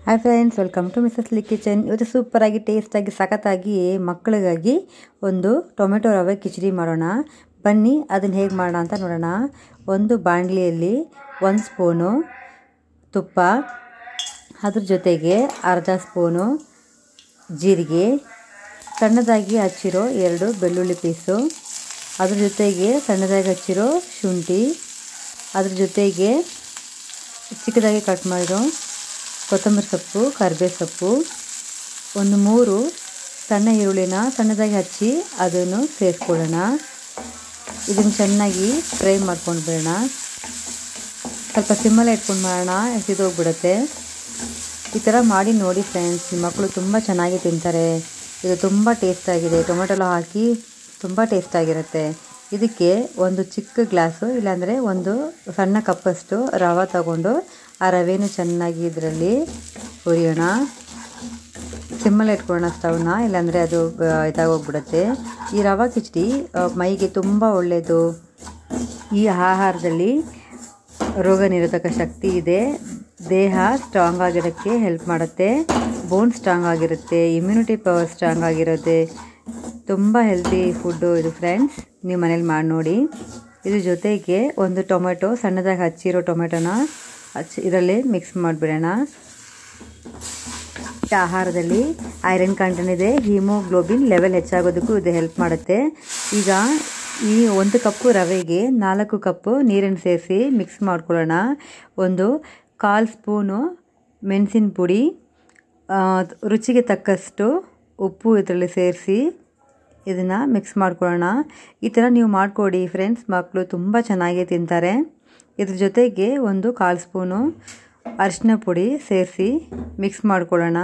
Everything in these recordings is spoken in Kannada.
hi friends welcome to Mrs Li kitchen ಇವತ್ತು ಸೂಪರಾಗಿ ಟೇಸ್ಟಾಗಿ ಸಖತ್ತಾಗಿ ಮಕ್ಕಳಿಗಾಗಿ ಒಂದು ಟೊಮೆಟೊ ರವೆ ಕಿಚಡಿ ಮಾಡೋಣ ಬನ್ನಿ ಅದನ್ನು ಹೇಗೆ ಮಾಡೋಣ ಅಂತ ನೋಡೋಣ ಒಂದು ಬಾಣಲಿಯಲ್ಲಿ ಒಂದು ಸ್ಪೂನು ತುಪ್ಪ ಅದ್ರ ಜೊತೆಗೆ ಅರ್ಧ ಸ್ಪೂನು ಜೀರಿಗೆ ಸಣ್ಣದಾಗಿ ಹಚ್ಚಿರೋ ಎರಡು ಬೆಳ್ಳುಳ್ಳಿ ಪೀಸು ಅದ್ರ ಜೊತೆಗೆ ಸಣ್ಣದಾಗಿ ಹಚ್ಚಿರೋ ಶುಂಠಿ ಅದ್ರ ಜೊತೆಗೆ ಚಿಕ್ಕದಾಗಿ ಕಟ್ ಮಾಡಿರೋ ಕೊತ್ತಂಬರಿ ಸೊಪ್ಪು ಕರಿಬೇವು ಸೊಪ್ಪು ಒಂದು ಮೂರು ಸಣ್ಣ ಈರುಳ್ಳಿನ ಸಣ್ಣದಾಗಿ ಹಚ್ಚಿ ಅದನ್ನು ಸೇರಿಸ್ಕೊಳ್ಳೋಣ ಇದನ್ನು ಚೆನ್ನಾಗಿ ಫ್ರೈ ಮಾಡ್ಕೊಂಡು ಬಿಡೋಣ ಸ್ವಲ್ಪ ಸಿಮ್ಮಲ್ಲಿ ಇಟ್ಕೊಂಡು ಮಾಡೋಣ ಸಿದೋಗ್ಬಿಡುತ್ತೆ ಈ ಥರ ಮಾಡಿ ನೋಡಿ ಫ್ರೆಂಡ್ಸ್ ನಿಮ್ಮ ಮಕ್ಕಳು ತುಂಬ ಚೆನ್ನಾಗಿ ತಿಂತಾರೆ ಇದು ತುಂಬ ಟೇಸ್ಟಾಗಿದೆ ಟೊಮೆಟೊಲ ಹಾಕಿ ತುಂಬ ಟೇಸ್ಟಾಗಿರುತ್ತೆ ಇದಕ್ಕೆ ಒಂದು ಚಿಕ್ಕ ಗ್ಲಾಸು ಇಲ್ಲಾಂದರೆ ಒಂದು ಸಣ್ಣ ಕಪ್ಪಷ್ಟು ರವೆ ತಗೊಂಡು ಆ ರವೆನೂ ಚೆನ್ನಾಗಿ ಇದರಲ್ಲಿ ಹುರಿಯೋಣ ಸಿಮ್ಮಲ್ಲಿ ಇಟ್ಕೊಳ್ಳೋಣ ಸ್ಟವ್ನ ಇಲ್ಲಾಂದರೆ ಅದು ಇದಾಗೋಗ್ಬಿಡುತ್ತೆ ಈ ರವೆ ಕಿಚಡಿ ಮೈಗೆ ತುಂಬ ಒಳ್ಳೆಯದು ಈ ಆಹಾರದಲ್ಲಿ ರೋಗ ನಿರೋಧಕ ಶಕ್ತಿ ಇದೆ ದೇಹ ಸ್ಟ್ರಾಂಗ್ ಆಗಿರೋಕ್ಕೆ ಹೆಲ್ಪ್ ಮಾಡುತ್ತೆ ಬೋನ್ ಸ್ಟ್ರಾಂಗ್ ಆಗಿರುತ್ತೆ ಇಮ್ಯುನಿಟಿ ಪವರ್ ಸ್ಟ್ರಾಂಗ್ ಆಗಿರುತ್ತೆ ತುಂಬ ಹೆಲ್ತಿ ಫುಡ್ಡು ಇದು ಫ್ರೆಂಡ್ಸ್ ನೀವು ಮನೇಲಿ ಮಾಡಿ ನೋಡಿ ಇದ್ರ ಜೊತೆಗೆ ಒಂದು ಟೊಮೆಟೊ ಸಣ್ಣದಾಗಿ ಹಚ್ಚಿರೋ ಟೊಮೆಟೊನ ಹಚ್ಚಿ ಇದರಲ್ಲಿ ಮಿಕ್ಸ್ ಮಾಡಿಬಿಡೋಣ ಆಹಾರದಲ್ಲಿ ಐರನ್ ಕಂಟೆಂಟ್ ಇದೆ ಹಿಮೋಗ್ಲೋಬಿನ್ ಲೆವೆಲ್ ಹೆಚ್ಚಾಗೋದಕ್ಕೂ ಇದು ಹೆಲ್ಪ್ ಮಾಡುತ್ತೆ ಈಗ ಈ ಒಂದು ಕಪ್ಪು ರವೆಗೆ ನಾಲ್ಕು ಕಪ್ಪು ನೀರನ್ನು ಸೇರಿಸಿ ಮಿಕ್ಸ್ ಮಾಡ್ಕೊಳ್ಳೋಣ ಒಂದು ಕಾಲು ಸ್ಪೂನು ಮೆಣಸಿನ ಪುಡಿ ರುಚಿಗೆ ತಕ್ಕಷ್ಟು ಉಪ್ಪು ಇದರಲ್ಲಿ ಸೇರಿಸಿ ಇದನ್ನು ಮಿಕ್ಸ್ ಮಾಡ್ಕೊಳ್ಳೋಣ ಈ ಥರ ನೀವು ಮಾಡಿಕೊಡಿ ಫ್ರೆಂಡ್ಸ್ ಮಕ್ಕಳು ತುಂಬ ಚೆನ್ನಾಗಿ ತಿಂತಾರೆ ಇದ್ರ ಜೊತೆಗೆ ಒಂದು ಕಾಲು ಸ್ಪೂನು ಅರಿಶಿನ ಪುಡಿ ಸೇರಿಸಿ ಮಿಕ್ಸ್ ಮಾಡ್ಕೊಳ್ಳೋಣ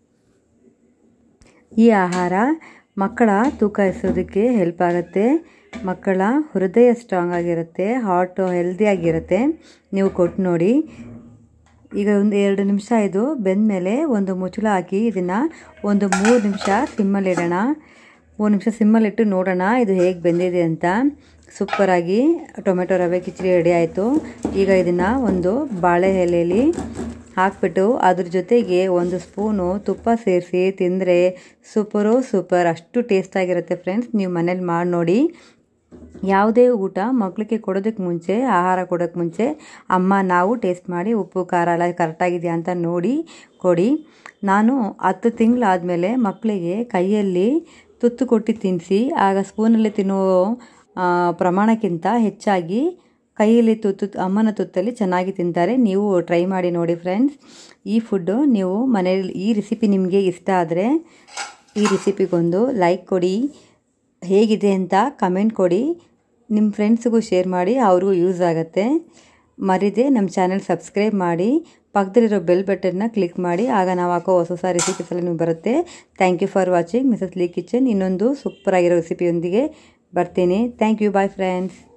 ಈ ಆಹಾರ ಮಕ್ಕಳ ತೂಕ ಇರಿಸೋದಕ್ಕೆ ಹೆಲ್ಪ್ ಆಗುತ್ತೆ ಮಕ್ಕಳ ಹೃದಯ ಸ್ಟ್ರಾಂಗ್ ಆಗಿರುತ್ತೆ ಹಾರ್ಟು ಹೆಲ್ದಿಯಾಗಿರುತ್ತೆ ನೀವು ಕೊಟ್ಟು ನೋಡಿ ಈಗ ಒಂದು ಎರಡು ನಿಮಿಷ ಇದು ಬೆಂದಮೇಲೆ ಒಂದು ಮುಚ್ಚಳ ಹಾಕಿ ಇದನ್ನು ಒಂದು ಮೂರು ನಿಮಿಷ ಸಿಮ್ಮಲ್ಲಿಡೋಣ ಮೂರು ನಿಮಿಷ ಸಿಮ್ಮಲ್ಲಿಟ್ಟು ನೋಡೋಣ ಇದು ಹೇಗೆ ಬೆಂದಿದೆ ಅಂತ ಸೂಪರಾಗಿ ಟೊಮೆಟೊ ರವೆ ಕಿಚಡಿ ರೆಡಿ ಆಯಿತು ಈಗ ಇದನ್ನು ಒಂದು ಬಾಳೆ ಎಲೆಯಲ್ಲಿ ಹಾಕ್ಬಿಟ್ಟು ಅದ್ರ ಜೊತೆಗೆ ಒಂದು ಸ್ಪೂನು ತುಪ್ಪ ಸೇರಿಸಿ ತಿಂದರೆ ಸೂಪರು ಸೂಪರ್ ಅಷ್ಟು ಟೇಸ್ಟಾಗಿರುತ್ತೆ ಫ್ರೆಂಡ್ಸ್ ನೀವು ಮನೇಲಿ ಮಾಡಿ ನೋಡಿ ಯಾವುದೇ ಊಟ ಮಕ್ಕಳಿಗೆ ಕೊಡೋದಕ್ಕೆ ಮುಂಚೆ ಆಹಾರ ಕೊಡೋಕ್ಕೆ ಮುಂಚೆ ಅಮ್ಮ ನಾವು ಟೇಸ್ಟ್ ಮಾಡಿ ಉಪ್ಪು ಖಾರ ಎಲ್ಲ ಕರೆಕ್ಟಾಗಿದೆಯಾ ಅಂತ ನೋಡಿ ಕೊಡಿ ನಾನು ಹತ್ತು ತಿಂಗಳಾದಮೇಲೆ ಮಕ್ಕಳಿಗೆ ಕೈಯಲ್ಲಿ ತುತ್ತು ಕೊಟ್ಟು ತಿನ್ನಿಸಿ ಆಗ ಸ್ಪೂನಲ್ಲಿ ತಿನ್ನೋ ಪ್ರಮಾಣಕ್ಕಿಂತ ಹೆಚ್ಚಾಗಿ ಕೈಯಲ್ಲಿ ತುತ್ತು ಅಮ್ಮನ ತುತ್ತಲ್ಲಿ ಚೆನ್ನಾಗಿ ತಿಂತಾರೆ ನೀವು ಟ್ರೈ ಮಾಡಿ ನೋಡಿ ಫ್ರೆಂಡ್ಸ್ ಈ ಫುಡ್ಡು ನೀವು ಮನೆಯಲ್ಲಿ ಈ ರೆಸಿಪಿ ನಿಮಗೆ ಇಷ್ಟ ಆದರೆ ಈ ರೆಸಿಪಿಗೊಂದು ಲೈಕ್ ಕೊಡಿ ಹೇಗಿದೆ ಅಂತ ಕಮೆಂಟ್ ಕೊಡಿ ನಿಮ್ಮ ಫ್ರೆಂಡ್ಸ್ಗೂ ಶೇರ್ ಮಾಡಿ ಅವ್ರಿಗೂ ಯೂಸ್ ಆಗುತ್ತೆ ಮರಿದೆ ನಮ್ಮ ಚಾನಲ್ ಸಬ್ಸ್ಕ್ರೈಬ್ ಮಾಡಿ ಪಕ್ಕದಲ್ಲಿರೋ ಬೆಲ್ ಬಟನ್ನ ಕ್ಲಿಕ್ ಮಾಡಿ ಆಗ ನಾವು ಹಾಕೋ ಹೊಸ ಹೊಸ ರೆಸಿಪೀಸ್ ಎಲ್ಲ ನಿಮ್ಗೆ ಬರುತ್ತೆ thank you for watching Mrs Lee kitchen ಇನ್ನೊಂದು ಸೂಪರಾಗಿರೋ ರೆಸಿಪಿಯೊಂದಿಗೆ ಬರ್ತೀನಿ ಥ್ಯಾಂಕ್ ಯು ಬಾಯ್ ಫ್ರೆಂಡ್ಸ್